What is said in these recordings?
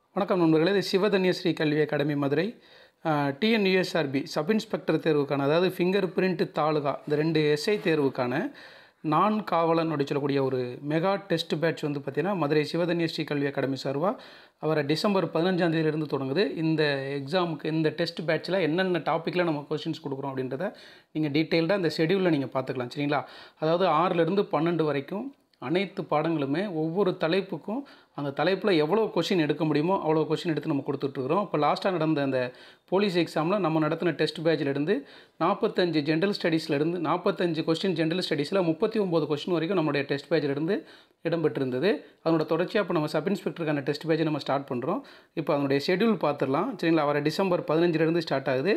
வணக்கம் நண்பர்களே இது சிவதன்யஸ்ரீ கல்வி academy Madurai TNUSRB sub inspector தேர்வுக்கான அதாவது ஃபிங்கர் பிரிண்ட் தாலுகா இந்த ரெண்டு எஸ்ஐ தேர்வுக்கான நான் காவலன் அப்படி சொல்லக்கூடிய ஒரு மெகா டெஸ்ட் பேட்ச் வந்து பார்த்திங்கன்னா மதுரை சிவதன்யஸ்ரீ கல்வி அகாடமி சார்பாக அவரை டிசம்பர் பதினஞ்சாம் தேதியிலிருந்து தொடங்குது இந்த எக்ஸாமுக்கு இந்த டெஸ்ட் பேட்ச்சில் என்னென்ன டாப்பிக்கில் நம்ம கொஸ்டின்ஸ் கொடுக்குறோம் அப்படின்றத நீங்கள் டீட்டெயில்டாக இந்த ஷெடியூலில் நீங்கள் பார்த்துக்கலாம் சரிங்களா அதாவது ஆறிலிருந்து பன்னெண்டு வரைக்கும் அனைத்து பாடங்களுமே ஒவ்வொரு தலைப்புக்கும் அந்த தலைப்பில் எவ்வளோ கொஷின் எடுக்க முடியுமோ அவ்வளோ கொஷின் எடுத்து நம்ம கொடுத்துட்ருக்குறோம் இப்போ லாஸ்ட்டாக நடந்த அந்த போலீஸ் எக்ஸாமில் நம்ம நடத்தின டெஸ்ட் பேட்சிலேருந்து நாற்பத்தஞ்சு ஜென்ரல் ஸ்டடீஸ்லேருந்து நாற்பத்தஞ்சு கொஸ்டின் ஜென்ரல் ஸ்டடீஸில் முப்பத்தி ஒம்பது கொஸ்டின் வரைக்கும் நம்மளுடைய டெஸ்ட் பேட்சிலேருந்து இடம்பெற்றிருந்தது அதனோட தொடர்ச்சியாக இப்போ நம்ம சப் இன்ஸ்பெக்டருக்கான டெஸ்ட் பேட்சை நம்ம ஸ்டார்ட் பண்ணுறோம் இப்போ அதனுடைய ஷெடியூல் பார்த்துடலாம் சரிங்களா வர டிசம்பர் பதினஞ்சுலேருந்து ஸ்டார்ட் ஆகுது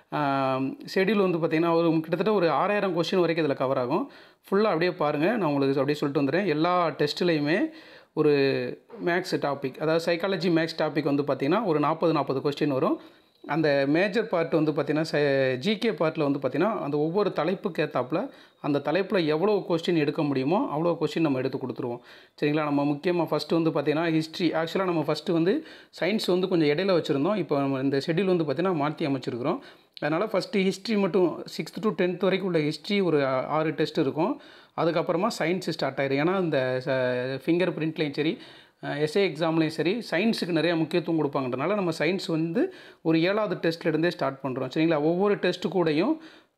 ஷெடியூல் வந்து பார்த்திங்கன்னா ஒரு கிட்டத்தட்ட ஒரு ஆறாயிரம் கொஸ்டின் வரைக்கும் இதில் கவர் ஆகும் ஃபுல்லாக அப்படியே பாருங்கள் நான் உங்களுக்கு அப்படியே சொல்லிட்டு வந்துடுறேன் எல்லா டெஸ்ட்லேயுமே ஒரு மேக்ஸ் டாபிக் அதாவது சைக்காலஜி மேக்ஸ் டாபிக் வந்து பார்த்திங்கன்னா ஒரு நாற்பது நாற்பது கொஸ்டின் வரும் அந்த மேஜர் பார்ட் வந்து பார்த்திங்கன்னா ச ஜிகே பார்ட்டில் வந்து பார்த்திங்கன்னா அந்த ஒவ்வொரு தலைப்புக்கு ஏற்றாப்புல அந்த தலைப்பில் எவ்வளோ கொஸ்டின் எடுக்க முடியுமோ அவ்வளோ கொஸ்டின் நம்ம எடுத்து கொடுத்துருவோம் சரிங்களா நம்ம முக்கியமாக ஃபஸ்ட்டு வந்து பார்த்திங்கன்னா ஹிஸ்ட்ரி ஆக்சுவலாக நம்ம ஃபஸ்ட்டு வந்து சயின்ஸ் வந்து கொஞ்சம் இடையில வச்சுருந்தோம் இப்போ நம்ம இந்த ஷெடியூல் வந்து பார்த்திங்கன்னா மாற்றி அமைச்சிருக்கிறோம் அதனால் ஃபஸ்ட்டு ஹிஸ்ட்ரி மட்டும் சிக்ஸ்த் டு டென்த் வரைக்கும் உள்ள ஹிஸ்ட்ரி ஒரு ஆறு டெஸ்ட் இருக்கும் அதுக்கப்புறமா சயின்ஸ் ஸ்டார்ட் ஆயிடும் ஏன்னா இந்த ஃபிங்கர் பிரிண்ட்லேயும் சரி எஸ்ஏ எக்ஸாம்லேயும் சரி சயின்ஸுக்கு நிறைய முக்கியத்துவம் கொடுப்பாங்கன்றனால நம்ம சயின்ஸ் வந்து ஒரு ஏழாவது டெஸ்ட்லேருந்தே ஸ்டார்ட் பண்ணுறோம் சரிங்களா ஒவ்வொரு டெஸ்ட்டு கூடயும்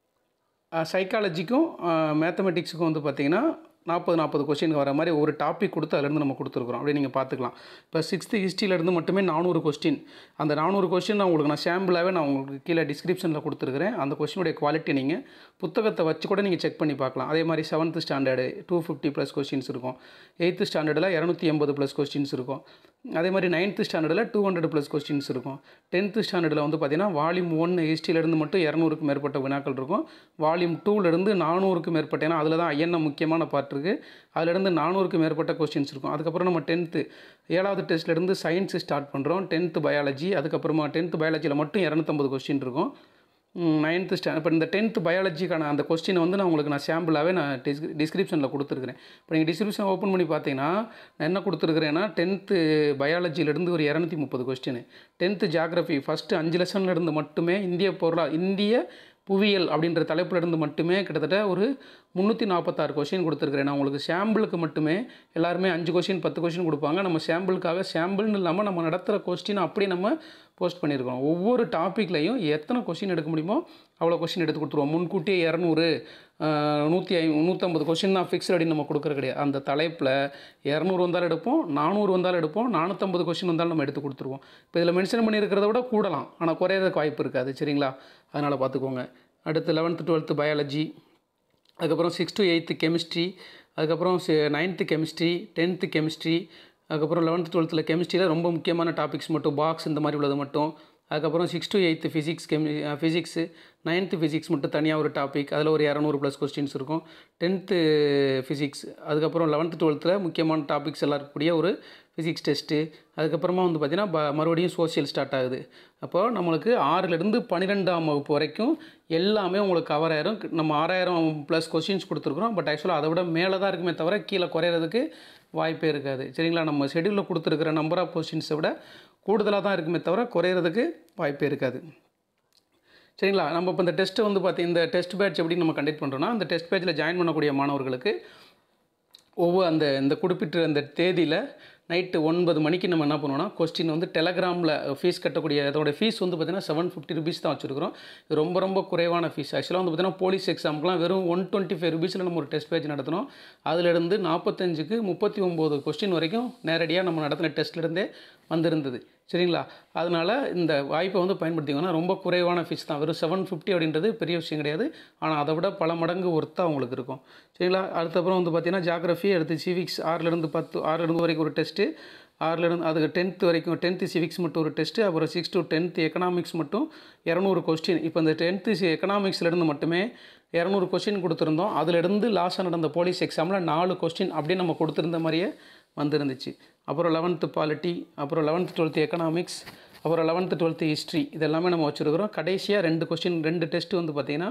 சைக்காலஜிக்கும் மேத்தமெட்டிக்ஸுக்கும் வந்து பார்த்திங்கன்னா நாற்பது நாற்பது கொஸ்டின் வர மாதிரி ஒரு டாபிக் கொடுத்து அதுலேருந்து நம்ம கொடுத்துருக்குறோம் அப்படி நீங்கள் பார்த்துக்கலாம் இப்போ சிக்ஸ்த்து ஹிஸ்ட்ரியிலேருந்து மட்டுமே நானூறு கொஸ்டின் அந்த நானூறு கொஸ்டின் நான் உங்களுக்கு நான் சாம்பிளாகவே நான் உங்களுக்கு கீழே டிஸ்கிரிப்ஷனில் கொடுத்துருக்குறேன் அந்த கொஸ்டினுடைய குவாலிட்டி நீங்கள் புத்தகத்தை வச்சு கூட நீங்கள் செக் பண்ணி பார்க்கலாம் அதே மாதிரி seventh standard two fifty plus questions இருக்கும் எயித்து ஸ்டாண்டர்டில் இரநூத்தி எண்பது ப்ளஸ் கொஸ்டின்ஸ் இருக்கும் அதே மாதிரி நைன்த்து ஸ்டாண்டர்டில் டூ ஹண்ட்ரட் ப்ளஸ் கொஸ்டின்ஸ் இருக்கும் டென்த்து ஸ்டாண்டர்டில் வந்து பார்த்திங்கன்னா வால்யூம் ஒன் ஹிஸ்ட்ரியிலேருந்து மட்டும் இரநூறுக்கு மேற்பட்ட வினாக்கள் இருக்கும் வால்யூம் டூலேருந்து நானூறுக்கு மேற்பட்ட ஏன்னா அதில் தான் ஐஎன்எம் முக்கியமான பார்ட் இருக்குது அதிலிருந்து நானூறுக்கு மேற்பட்ட கொஸ்டின்ஸ் இருக்கும் அதுக்கப்புறம் நம்ம டென்த்து ஏழாவது டெஸ்ட்லேருந்து சயின்ஸ் ஸ்டார்ட் பண்ணுறோம் டென்த்து பயாலஜி அதுக்கப்புறமா டென்த்து பயாலஜியில் மட்டும் இரநூத்தம்பது கொஸ்டின் இருக்கும் நைன்த்து ஸ்டா இப்போ இந்த டென்த்து பயாலஜிக்கான அந்த கொஸ்டினை வந்து நான் உங்களுக்கு நான் சாம்பிளாகவே நான் டிஸ் டிஸ்கிரிப்ஷனில் கொடுத்துருக்குறேன் இப்போ நீங்கள் டிஸ்கிரிப்ஷன் ஓப்பன் பண்ணி பார்த்தீங்கன்னா நான் என்ன கொடுத்துருக்குறேன்னா டென்த்து பயாலஜியிலேருந்து ஒரு இரநூத்தி முப்பது கொஸ்டின் டென்த்து ஜாகிரஃபி ஃபஸ்ட்டு அஞ்சு லெசன்லேருந்து மட்டுமே இந்திய பொருளா இந்திய புவியியல் அப்படின்ற தலைப்பிலிருந்து மட்டுமே கிட்டத்தட்ட ஒரு முந்நூற்றி நாற்பத்தாறு கொஷின் கொடுத்துருக்குறேன் நான் உங்களுக்கு சாம்பிளுக்கு மட்டுமே எல்லாருமே அஞ்சு கொஷின் பத்து கொஷின் கொடுப்பாங்க நம்ம சாம்பிளுக்காக சாம்பிள்னு இல்லாமல் நம்ம நடத்துகிற கொஸ்டின் அப்படியே நம்ம போஸ்ட் பண்ணியிருக்கோம் ஒவ்வொரு டாப்பிக்லையும் எத்தனை கொஷின் எடுக்க முடியுமோ அவ்வளோ கொஷின் எடுத்து கொடுத்துருவோம் முன்கூட்டியே இரநூறு நூற்றி ஐ நூற்றம்பது கொஷின் தான் ஃபிக்ஸ்ட் அப்படின்னு நம்ம கொடுக்குறது கிடையாது அந்த தலைப்பில் இரநூறு வந்தாலும் எடுப்போம் நானூறு வந்தாலும் எடுப்போம் நானூற்றம்பது கொஷின் வந்தாலும் நம்ம எடுத்து கொடுத்துருவோம் இப்போ இதில் மென்ஷன் பண்ணியிருக்கிறத விட கூடலாம் ஆனால் குறையிறதுக்கு வாய்ப்பு இருக்காது சரிங்களா அதனால் பார்த்துக்கோங்க அடுத்து லெவன்த்து டுவெல்த்து பயாலஜி அதுக்கப்புறம் சிக்ஸ் டு எயித்து கெமிஸ்ட்ரி அதுக்கப்புறம் நைன்த்து கெமிஸ்ட்ரி டென்த்து கெமிஸ்ட்ரி அதுக்கப்புறம் லெவன்த்து டுவெல்த்தில் கெமிஸ்ட்ரியில் ரொம்ப முக்கியமான டாபிக்ஸ் மட்டும் பாக்ஸ் இந்த மாதிரி உள்ளது மட்டும் அதுக்கப்புறம் சிக்ஸ் டு எயித்து ஃபிசிக்ஸ் கெமி ஃபிசிக்ஸு நைன்த்து ஃபிசிக்ஸ் மட்டும் தனியாக ஒரு டாபிக் அதில் ஒரு இரநூறு ப்ளஸ் கொஸ்டின்ஸ் இருக்கும் டென்த்து ஃபிசிக்ஸ் அதுக்கப்புறம் லெவன்த்து டுவெல்த்தில் முக்கியமான டாபிக்ஸ் எல்லாம் இருக்கக்கூடிய ஒரு ஃபிசிக்ஸ் டெஸ்ட்டு அதுக்கப்புறமா வந்து பார்த்திங்கன்னா ப மறுபடியும் சோசியல் ஸ்டார்ட் ஆகுது அப்போது நம்மளுக்கு ஆறிலிருந்து பன்னிரெண்டாம் வகுப்பு வரைக்கும் எல்லாமே உங்களுக்கு கவர் ஆயிரும் நம்ம ஆறாயிரம் ப்ளஸ் கொஸ்டின்ஸ் கொடுத்துருக்குறோம் பட் ஆக்சுவலாக அதை விட மேலே தான் இருக்குமே தவிர கீழே குறையிறதுக்கு வாய்ப்பே இருக்காது சரிங்களா நம்ம ஷெடியூலில் கொடுத்துருக்கிற நம்பர் ஆஃப் கொஸ்டின்ஸை விட கூடுதலாக தான் இருக்குமே தவிர குறையிறதுக்கு வாய்ப்பே இருக்காது சரிங்களா நம்ம இப்போ இந்த டெஸ்ட்டை வந்து பார்த்தி இந்த டெஸ்ட் பேட்ச் எப்படி நம்ம கண்டக்ட் பண்ணுறோன்னா அந்த டெஸ்ட் பேட்சில் ஜாயின் பண்ணக்கூடிய மாணவர்களுக்கு ஒவ்வொரு அந்த இந்த குறிப்பிட்ட அந்த தேதியில் நைட்டு ஒன்பது மணிக்கு நம்ம என்ன பண்ணுவோம்னா கொஸ்டின் வந்து டெலகிராமில் ஃபீஸ் கட்டக்கூடிய அதோட ஃபீஸ் வந்து பார்த்திங்கன்னா செவன் ஃபிஃப்டி ருபீஸ் தான் வச்சுருக்கிறோம் இது ரொம்ப ரொம்ப குறைவான ஃபீஸ் ஆக்சுவலாக வந்து பார்த்திங்கன்னா போலீஸ் எக்ஸாமுக்குலாம் வெறும் ஒன் டுவெண்ட்டி ஃபைவ் ருபீஸில் நம்ம ஒரு டெஸ்ட் பேஜ் நடத்தினோம் அதிலிருந்து நாற்பத்தஞ்சுக்கு முப்பத்தி ஒம்பது கொஸ்டின் வரைக்கும் நேரடியாக நம்ம நடத்தின டெஸ்ட்லேருந்தே வந்திருந்தது சரிங்களா அதனால் இந்த வாய்ப்பை வந்து பயன்படுத்திக்கோன்னா ரொம்ப குறைவான ஃபீஸ் தான் வெறும் செவன் ஃபிஃப்டி அப்படின்றது பெரிய விஷயம் கிடையாது ஆனால் அதை விட பல மடங்கு ஒர்த்தாக உங்களுக்கு இருக்கும் சரிங்களா அதுக்கப்புறம் வந்து பார்த்திங்கன்னா ஜாகிரஃபி அடுத்து சிவிக்ஸ் ஆறுலேருந்து பத்து ஆறுலேருந்து வரைக்கும் ஒரு டெஸ்ட்டு ஆறுலேருந்து அதுக்கு டென்த்து வரைக்கும் டென்த்து சிவிக்ஸ் மட்டும் ஒரு டெஸ்ட்டு அப்புறம் சிக்ஸ் டு டென்த்து எக்கனாமிக்ஸ் மட்டும் இரநூறு கொஸ்டின் இப்போ இந்த டென்த்து எக்கனாமிக்ஸ்லேருந்து மட்டுமே இரநூறு கொஸ்டின் கொடுத்துருந்தோம் அதிலிருந்து லாஸ்ட்டாக நடந்த போலீஸ் எக்ஸாமில் நாலு கொஸ்டின் அப்படியே நம்ம கொடுத்துருந்த மாதிரியே வந்துருந்துச்சு அப்புறம் லெவன்த்து பாலிட்டி அப்புறம் லெவன்த்து டுவெல்த்து எக்கனாமிக்ஸ் அப்புறம் லெவன்த்து டுவெல்த்து ஹிஸ்ட்ரி இது எல்லாமே நம்ம வச்சுருக்கிறோம் கடைசியாக ரெண்டு கொஸ்டின் ரெண்டு டெஸ்ட்டு வந்து பார்த்திங்கன்னா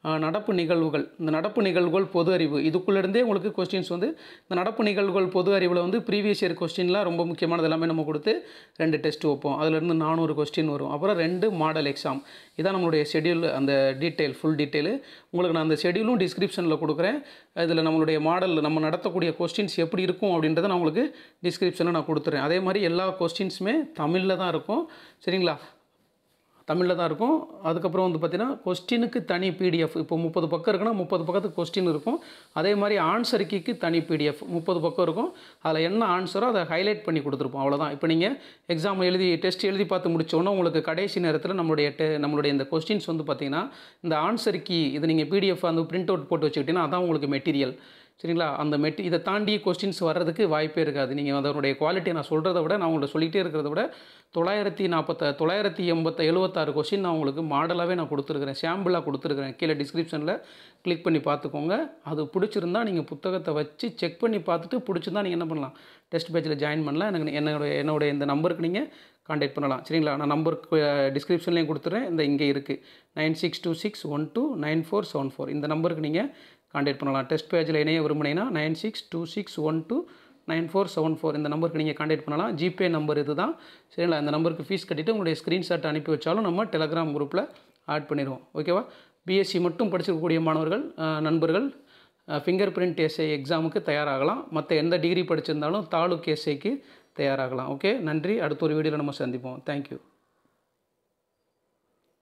அஹ், நடப்பு நிகழ்வுகள் இந்த நடப்பு நிகழ்வுகள் பொது அறிவு இதுக்குள்ளேருந்தே உங்களுக்கு கொஸ்டின்ஸ் வந்து இந்த நடப்பு நிகழ்வுகள் பொது அறிவில் வந்து ப்ரீவியஸ் இயர் கொஸ்டின்லாம் ரொம்ப முக்கியமானது எல்லாமே நம்ம கொடுத்து ரெண்டு டெஸ்ட் வைப்போம் அதுலேருந்து நானூறு கொஸ்டின் வரும் அப்புறம் ரெண்டு மாடல் எக்ஸாம் இதான் நம்மளுடைய ஷெடியூல் அந்த டீட்டெயில் ஃபுல் டீட்டெயிலு உங்களுக்கு நான் அந்த ஷெடியூலும் டிஸ்கிரிப்ஷனில் கொடுக்குறேன் இதில் நம்மளுடைய மாடல் நம்ம நடத்தக்கூடிய கொஸ்டின்ஸ் எப்படி இருக்கும் அப்படின்றத நான் உங்களுக்கு டிஸ்கிரிப்ஷனில் நான் கொடுத்துறேன் அதே மாதிரி எல்லா கொஸ்டின்ஸுமே தமிழில் தான் இருக்கும் சரிங்களா தமிழில் தான் இருக்கும் அதுக்கப்புறம் வந்து பார்த்தீங்கன்னா கொஸ்டினுக்கு தனி பிடிஎஃப் இப்போ முப்பது பக்கம் இருக்குன்னா முப்பது பக்கத்துக்கு கொஸ்டின் இருக்கும் அதே மாதிரி ஆன்சர் கீக்கு தனி பிடிஎஃப் முப்பது பக்கம் இருக்கும் அதில் என்ன ஆன்சரோ அதை ஹைலைட் பண்ணி கொடுத்துருப்போம் அவ்வளோதான் இப்போ நீங்கள் எக்ஸாம் எழுதி டெஸ்ட் எழுதி பார்த்து முடிச்சோன்னா உங்களுக்கு கடைசி நேரத்தில் நம்மளுடைய டெ நம்மளுடைய இந்த கொஸ்டின்ஸ் வந்து பார்த்தீங்கன்னா இந்த ஆன்சர் கீ இது நீங்கள் பிடிஎஃப் அந்த பிரிண்ட் அவுட் போட்டு வச்சுக்கிட்டீங்கன்னா அதான் உங்களுக்கு மெட்டீரியல் சரிங்களா அந்த மெட்டி இதை தாண்டி கொஸ்டின்ஸ் வர்றதுக்கு வாய்ப்பே இருக்காது நீங்கள் அதனுடைய குவாலிட்டி நான் சொல்கிறத விட நான் உங்கள்ட்ட சொல்லிகிட்டே இருக்கிறத விட தொள்ளாயிரத்தி நாற்பத்த தொள்ளாயிரத்தி எண்பத்த எழுபத்தாறு கொஸ்டின் நான் உங்களுக்கு மாடலாகவே நான் கொடுத்துருக்குறேன் சாம்பிளாக கொடுத்துருக்குறேன் கீழே டிஸ்கிரிப்ஷனில் கிளிக் பண்ணி பார்த்துக்கோங்க அது பிடிச்சிருந்தா நீங்கள் புத்தகத்தை வச்சு செக் பண்ணி பார்த்துட்டு பிடிச்சிருந்தா நீங்கள் என்ன பண்ணலாம் டெஸ்ட் பேஜில் ஜாயின் பண்ணலாம் எனக்கு என்னுடைய என்னுடைய இந்த நம்பருக்கு நீங்கள் காண்டாக்ட் பண்ணலாம் சரிங்களா நான் நம்பருக்கு டிஸ்கிரிப்ஷன்லேயும் கொடுத்துறேன் இந்த இங்கே இருக்குது nine six two six one two nine four seven four இந்த நம்பருக்கு நீங்கள் காண்டாக்ட் பண்ணலாம் டெஸ்ட் பேஜில் இணைய விரும்பினீங்கன்னா nine six two six one two nine four seven four இந்த நம்பருக்கு நீங்கள் காண்டாக்ட் பண்ணலாம் ஜிபே நம்பர் இது தான் சரிங்களா இந்த நம்பருக்கு ஃபீஸ் கட்டிட்டு உங்களுடைய ஸ்க்ரீன்ஷாட் அனுப்பி வச்சாலும் நம்ம டெலகிராம் குரூப்பில் ஆட் பண்ணிடுவோம் ஓகேவா பிஎஸ்சி மட்டும் படிச்சிருக்கக்கூடிய மாணவர்கள் அஹ், நண்பர்கள் ஃபிங்கர் பிரிண்ட் எஸ்ஐ எக்ஸாமுக்கு தயாராகலாம் மற்ற எந்த டிகிரி படிச்சிருந்தாலும் தாலுக் எஸ்ஐக்கு தயாராகலாம் ஓகே நன்றி அடுத்த ஒரு வீடியோவில் நம்ம சந்திப்போம் தேங்க்யூ